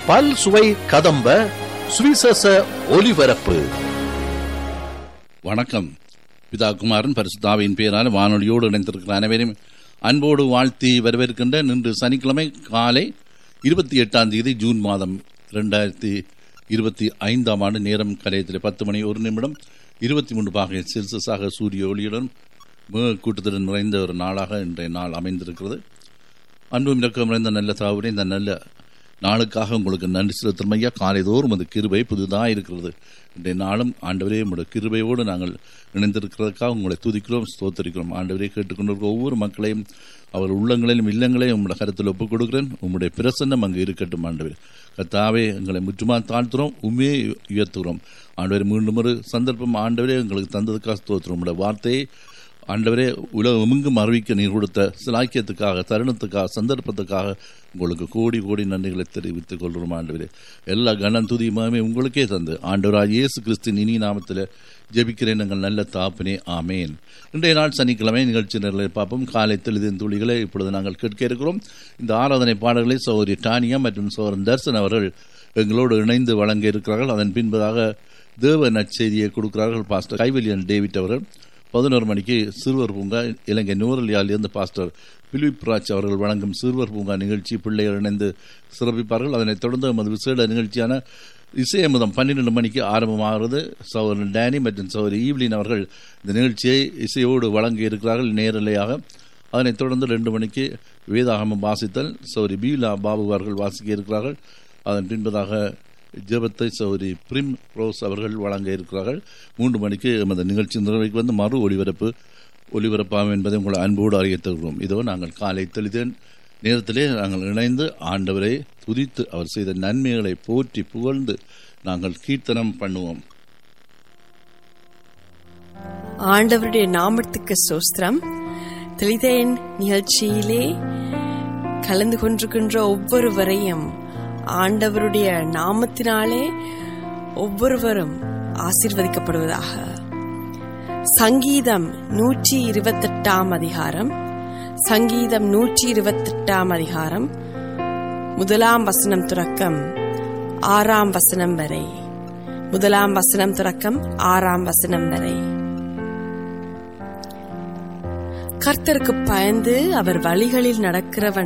பல் சுவை கதம்ப சுவிசேஷ ஒலிபரப்பு வணக்கம் பிதா குமாரன் பரிசுத்தாவின் பேரால் வானொலியோடு இணைந்திருக்கிற அனைவரையும் அன்போடு வாழ்த்தி வரவேற்கின்ற இன்று சனிக்கிழமை காலை இருபத்தி எட்டாம் தேதி ஜூன் மாதம் இரண்டாயிரத்தி இருபத்தி ஐந்தாம் ஆண்டு நேரம் கலையத்தில் பத்து மணி ஒரு நிமிடம் இருபத்தி மூன்று பாகை செல்சியஸாக சூரிய ஒளியுடன் மிக கூட்டத்துடன் நிறைந்த ஒரு நாளாக இன்றைய நாள் அமைந்திருக்கிறது அன்பும் இறக்கம் நிறைந்த நல்ல தாவுரை இந்த நல்ல நாளுக்காக உங்களுக்கு நன்றி செலுத்தும் ஐயா காலைதோறும் அது கிருபை புதிதாக இருக்கிறது இன்றைய நாளும் ஆண்டவரே உங்களுடைய கிருபையோடு நாங்கள் இணைந்திருக்கிறதுக்காக உங்களை துதிக்கிறோம் ஸ்தோத்தரிக்கிறோம் ஆண்டவரே கேட்டுக்கொண்டிருக்கிற ஒவ்வொரு மக்களையும் அவர் உள்ளங்களையும் இல்லங்களையும் உங்களுடைய கருத்தில் ஒப்புக் கொடுக்கிறேன் உங்களுடைய பிரசன்னம் அங்கு இருக்கட்டும் ஆண்டவர் கத்தாவே எங்களை முற்றுமா தாழ்த்துறோம் உண்மையை உயர்த்துகிறோம் ஆண்டவரே மீண்டும் ஒரு சந்தர்ப்பம் ஆண்டவரே எங்களுக்கு தந்ததுக்காக ஸ்தோத்திரம் உங்களுடைய வார்த்தையை ஆண்டவரே உலகமெங்கும் அறிவிக்க நீர் கொடுத்த சிலாக்கியத்துக்காக தருணத்துக்காக சந்தர்ப்பத்துக்காக உங்களுக்கு கோடி கோடி நன்றிகளை தெரிவித்துக் கொள்கிறோம் ஆண்டவரே எல்லா கனம் துதியுமே உங்களுக்கே தந்து ஆண்டவராக இயேசு கிறிஸ்தின் இனி நாமத்தில் ஜெபிக்கிறேன் எங்கள் நல்ல தாப்பினே ஆமேன் இன்றைய நாள் சனிக்கிழமை நிகழ்ச்சி நிரலை பார்ப்போம் காலை தெளிதின் துளிகளை இப்பொழுது நாங்கள் கேட்க இருக்கிறோம் இந்த ஆராதனை பாடல்களை சௌரி டானியா மற்றும் சோரன் தர்சன் அவர்கள் எங்களோடு இணைந்து வழங்க இருக்கிறார்கள் அதன் பின்பதாக தேவ நற்செய்தியை கொடுக்கிறார்கள் பாஸ்டர் கைவலியன் டேவிட் அவர்கள் பதினோரு மணிக்கு சிறுவர் பூங்கா இலங்கை நூரலியாலிருந்து பாஸ்டர் பிலிப் ராஜ் அவர்கள் வழங்கும் சிறுவர் பூங்கா நிகழ்ச்சி பிள்ளைகள் இணைந்து சிறப்பிப்பார்கள் அதனைத் தொடர்ந்து நமது விசேட நிகழ்ச்சியான இசையமுதம் பன்னிரெண்டு மணிக்கு ஆரம்பமாகிறது சௌரன் டேனி மற்றும் சௌரி ஈவ்லின் அவர்கள் இந்த நிகழ்ச்சியை இசையோடு வழங்க இருக்கிறார்கள் நேரலையாக அதனைத் தொடர்ந்து ரெண்டு மணிக்கு வேதாகமம் வாசித்தல் சௌரி பீலா பாபு அவர்கள் வாசிக்க இருக்கிறார்கள் அதன் பின்பதாக ஜெபத்தை சௌரி பிரிம் ரோஸ் அவர்கள் வழங்க இருக்கிறார்கள் மூன்று மணிக்கு எமது நிகழ்ச்சி நிறைவுக்கு வந்து மறு ஒளிபரப்பு ஒளிபரப்பாகும் என்பதை உங்களை அன்போடு அறிவித்துகிறோம் இதோ நாங்கள் காலை தெளிதேன் நேரத்திலே நாங்கள் இணைந்து ஆண்டவரை துதித்து அவர் செய்த நன்மைகளை போற்றி புகழ்ந்து நாங்கள் கீர்த்தனம் பண்ணுவோம் ஆண்டவருடைய நாமத்துக்கு சோஸ்திரம் தெளிதேன் நிகழ்ச்சியிலே கலந்து கொண்டிருக்கின்ற ஒவ்வொருவரையும் ஆண்டவருடைய நாமத்தினாலே ஒவ்வொருவரும் ஆசிர்வதிக்கப்படுவதாக சங்கீதம் நூற்றி இருபத்தெட்டாம் அதிகாரம் சங்கீதம் நூற்றி இருபத்தெட்டாம் அதிகாரம் முதலாம் வசனம் துறக்கம் ஆறாம் வசனம் வரை முதலாம் வசனம் துறக்கம் ஆறாம் வசனம் வரை கர்த்தருக்கு பயந்து அவர் வழிகளில் நடக்கிறவன்